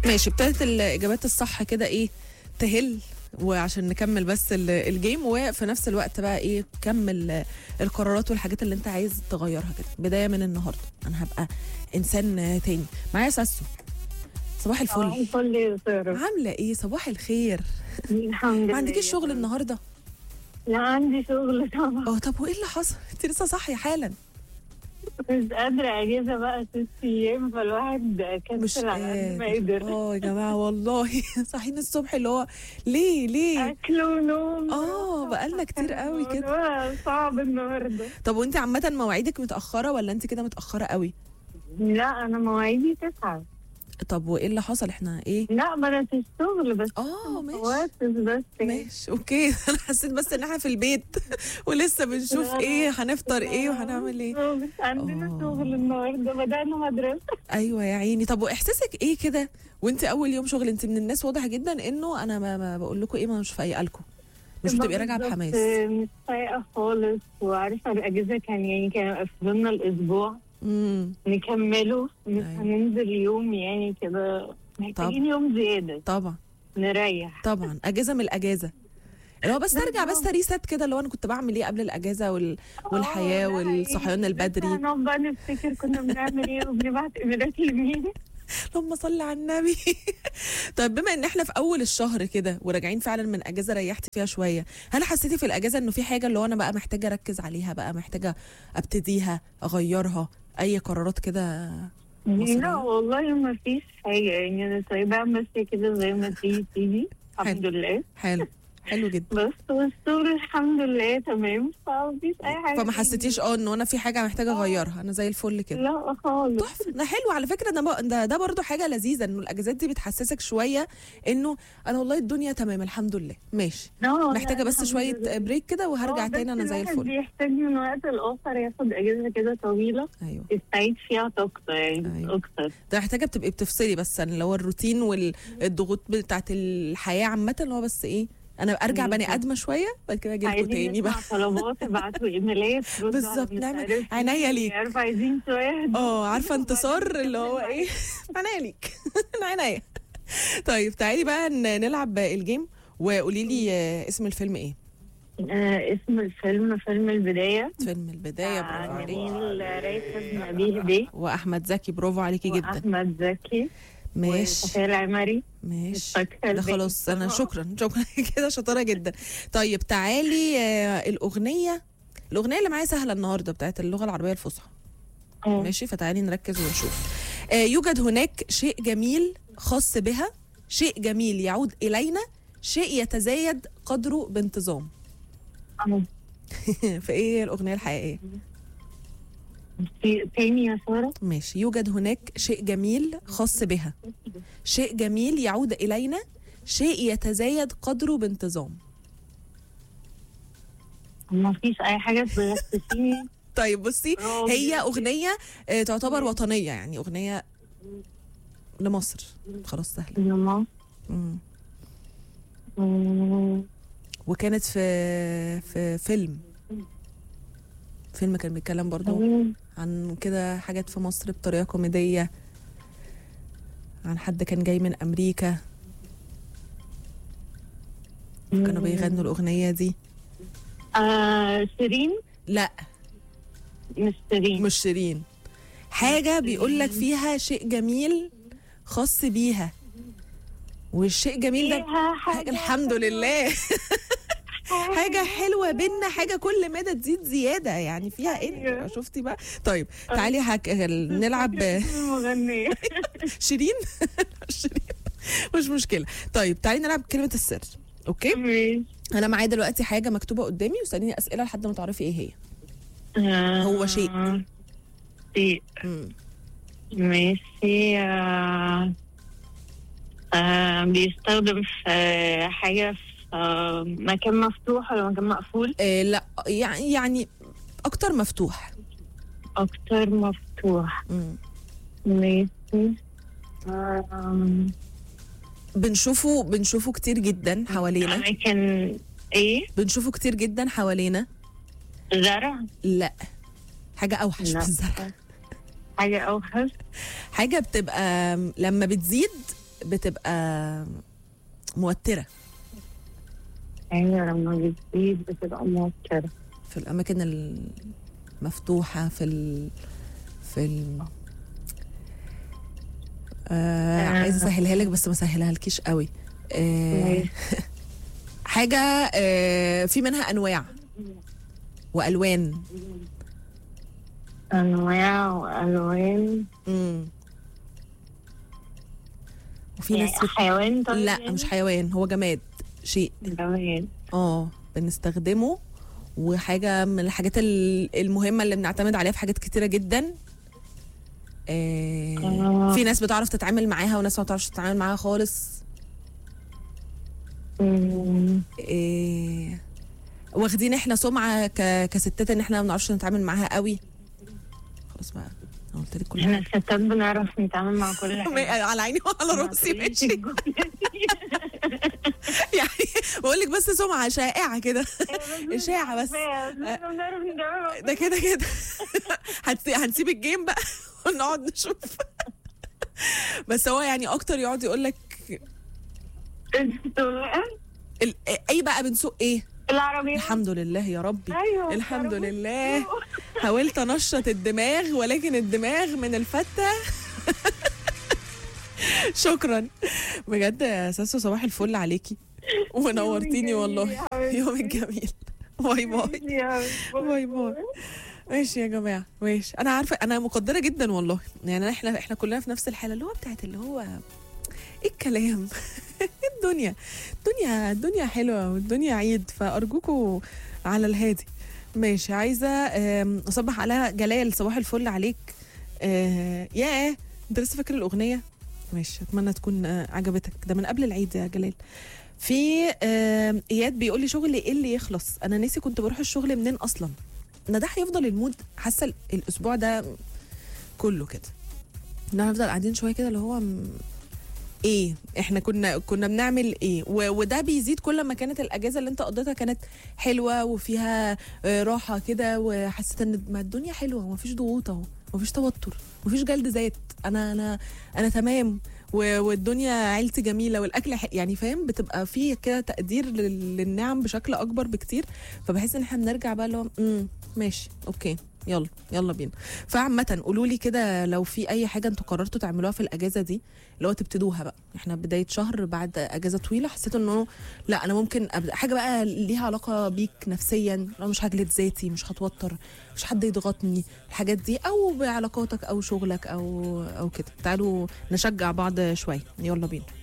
ماشي ابتدت الاجابات الصح كده ايه تهل وعشان نكمل بس ال- الجيم وفي نفس الوقت بقى ايه كمل القرارات والحاجات اللي انت عايز تغيرها كده بدايه من النهارده انا هبقى انسان تاني معايا ساسو صباح صباح الفل الفل يا سارة عامله ايه صباح الخير الحمد لله ما عندكيش شغل النهارده لا عندي شغل طبعا اه طب وايه اللي حصل انت لسه صاحيه حالا مش قادرة أجازة بقى ست أيام فالواحد مش كسل على قد ما قادر قدر اه يا جماعه والله صاحيين الصبح اللي هو ليه ليه أكل ونوم اه بقالنا كتير قوي كده الموضوع صعب النهاردة طب وانت عامه مواعيدك متاخره ولا انت كده متاخره قوي لا أنا مواعيدي تسعة طب وايه اللي حصل احنا ايه لا ما أنا في الشغل بس اه ماشي وقت بس ماشي اوكي انا حسيت بس ان احنا في البيت ولسه بنشوف ايه هنفطر ايه وهنعمل ايه بس عندنا آه. شغل النهاردة بدأنا مدرسة ايوه يا عيني طب واحساسك ايه كده وانت اول يوم شغل انت من الناس واضح جدا انه انا ما, ما بقول لكم ايه ما مش فايقه لكم مش بتبقي راجعه بالظبط، بحماس مش فايقة خالص وعارفة الأجازة كان يعني كانوا قفلنا الأسبوع امم نكمله مش أيوة. هننزل يوم يعني كده محتاجين يوم زيادة طبعا نريح طبعا اجازه من الاجازه اللي هو بس ارجع بس ريست كده اللي هو انا كنت بعمل ايه قبل الاجازه وال... والحياه آه، لا، والصحيان إيه، البدري لسه هنقعد بقى نفتكر كنا بنعمل ايه وبنبعت ايميلات لمين اللهم صل على النبي طيب بما ان احنا في اول الشهر كده وراجعين فعلا من اجازه ريحت فيها شويه هل حسيتي في الاجازه انه في حاجه اللي هو انا بقى محتاجه اركز عليها بقى محتاجه ابتديها اغيرها اي قرارات كده مصرية؟ لا والله ما فيش حاجة يعني انا سايباها ماشية كده زي ما تيجي تيجي الحمد لله حلو حلو جدا بس والشغل الحمد لله تمام فمفيش اي حاجة فما حسيتيش اه انه انا في حاجه محتاجه اغيرها انا زي الفل كده لا خالص تحفه ده حلو على فكره ده ب- ده, ده برضو حاجه لذيذه انه الاجازات دي بتحسسك شويه انه انا والله الدنيا تمام الحمد لله ماشي لا، محتاجه لا، بس الحمد شويه لله. بريك كده وهرجع آه، تاني بس انا زي الواحد الفل بيحتاج من وقت لآخر ياخد أجازة كده طويلة ايوه يستعيد فيها طاقته يعني أيوة. أكتر ده محتاجه بتبقي بتفصلي بس اللي هو الروتين والضغوط بتاعت الحياه عامه اللي هو بس ايه انا ارجع بني بالظبط. ادمه شويه بعد كده اجي لكم عايزين تاني بقى نسمع طلبات ابعتوا ايميلات ردوا على بالظبط، مش نعمل عارف عينيا مين، ليك. عارفة عايزين شوية هدوء. اه عارفه انتصار وبعدين اللي هو نكمل ايه انا ليك انا عينيا طيب تعالي بقى ن- نلعب الجيم وقولي لي آه، اسم الفيلم ايه آه اسم الفيلم فيلم البداية فيلم البدايه برافو آه، عليك جميل ريثم نبيه بيه واحمد زكي برافو عليكي جدا واحمد زكي ماشي وصفية العمري ماشي فاكرة ده الباقي. خلاص انا شكرا شكرا كده شطاره جدا طيب تعالي آه، الاغنيه الاغنيه اللي معايا سهله النهارده بتاعت اللغه العربيه الفصحى آه. ماشي فتعالي نركز ونشوف آه، يوجد هناك شيء جميل خاص بها شيء جميل يعود الينا شيء يتزايد قدره بانتظام آه. فايه الاغنيه الحقيقيه في تاني يا سارة ماشي يوجد هناك شيء جميل خاص بها شيء جميل يعود الينا شيء يتزايد قدره بانتظام ما فيش أي حاجة تغسسيني طيب بصي آه، هي بجد. اغنيه آه، تعتبر وطنيه يعني اغنيه لمصر خلاص سهله ماما مم. مم. وكانت في في فيلم فيلم كان بيتكلم برضو عن كده حاجات في مصر بطريقه كوميديه عن حد كان جاي من امريكا كانوا بيغنوا الاغنيه دي آه شيرين لا مش شيرين مش شيرين حاجه بيقول لك فيها شيء جميل خاص بيها والشيء جميل ده فيها حاجة الحمد لله حاجة حلوة بينا حاجة كل مدى تزيد زيادة يعني فيها ايه أيوة. شفتي بقى طيب تعالي هك... نلعب المغنية شيرين شيرين مش مشكلة طيب تعالي نلعب كلمة السر اوكي ماشي. انا معايا دلوقتي حاجة مكتوبة قدامي وسأليني اسئلة لحد ما تعرفي ايه هي آه، هو شيء. شيء مم. ماشي آه، آه، بيستخدم في حاجة في آه، مكان مفتوح ولا مكان مقفول آه لا يعني يعني اكتر مفتوح أكتر مفتوح مم. ماشي آه، بنشوفه بنشوفه كتير جدا حوالينا أماكن إيه بنشوفه كتير جدا حوالينا زرع لا حاجة أوحش لا. من الزرع حاجة أوحش حاجة بتبقى لما بتزيد بتبقى موتره ايوه لما بتزيد بتبقى موترة في الاماكن المفتوحه في ال في ال آه آه. عايزه اسهلها لك بس ما اسهلها لكيش قوي آه ماشي. حاجه آه في منها انواع والوان انواع والوان امم وفي يعني ناس بت... حيوان طيب لا يعني؟ مش حيوان هو جماد شيء جماد اه بنستخدمه وحاجة من الحاجات ال- المهمة اللي بنعتمد عليها في حاجات كتيرة جدا آه آه. في ناس بتعرف تتعامل معاها وناس ما بتعرفش تتعامل معاها خالص مم. آه واخدين احنا سمعة ك... كستات ان احنا ما بنعرفش نتعامل معاها قوي خلاص بقى انا قلت لك كل احنا حاجة الستات بنعرف نتعامل مع كل حاجة على عيني وعلى راسي ما ماشي تقوليش الجملة دي. يعني بقول لك بس سمعة شائعة كده إشاعة بس. احنا بنعرف نتعامل مع ده كده كده هتسي- هنسيب الجيم بقى ونقعد نشوف بس هو يعني اكتر يقعد يقول لك السواقة ال- اي بقى بنسوق ايه العربية الحمد لله يا ربي ايوه الحمد العربية. لله حاولت انشط الدماغ ولكن الدماغ من الفتة شكرا بجد يا ساسو صباح الفل عليكي ونورتيني والله يومك جميل باي باي باي باي ماشي يا جماعه ماشي انا عارفه انا مقدره جدا والله يعني احنا احنا كلنا في نفس الحاله اللي هو بتاعت اللي هو ايه الكلام إيه الدنيا الدنيا الدنيا حلوه والدنيا عيد فارجوكوا على الهادي ماشي عايزه آم، اصبح على جلال صباح الفل عليك آه، ياه انت لسه فاكر الاغنيه ماشي اتمنى تكون آه، عجبتك ده من قبل العيد يا جلال في آم، اياد بيقول لي شغلي ايه اللي يخلص انا ناسي كنت بروح الشغل منين اصلا انا ده هيفضل المود حاسه ال- الاسبوع ده كله كده ان هنفضل قاعدين شويه كده اللي هو م- ايه احنا كنا كنا بنعمل ايه و- وده بيزيد كل ما كانت الاجازه اللي انت قضيتها كانت حلوه وفيها آه، راحه كده وحسيت ان ما الدنيا حلوه ومفيش ضغوط اهو مفيش توتر مفيش جلد ذات انا انا انا تمام و- والدنيا عيلتي جميله والاكل ح- يعني فاهم بتبقى فيه كده تقدير لل- للنعم بشكل اكبر بكتير فبحس ان احنا بنرجع بقى اللي هو امم ماشي اوكي يلا يلا بينا فعامة قولوا لي كده لو في اي حاجة انتوا قررتوا تعملوها في الاجازة دي اللي هو تبتدوها بقى احنا بداية شهر بعد اجازة طويلة حسيت انه لا انا ممكن أبدأ حاجة بقى ليها علاقة بيك نفسيا لو مش هجلد ذاتي مش هتوتر مش حد يضغطني الحاجات دي او بعلاقاتك او شغلك او او كده تعالوا نشجع بعض شوية يلا بينا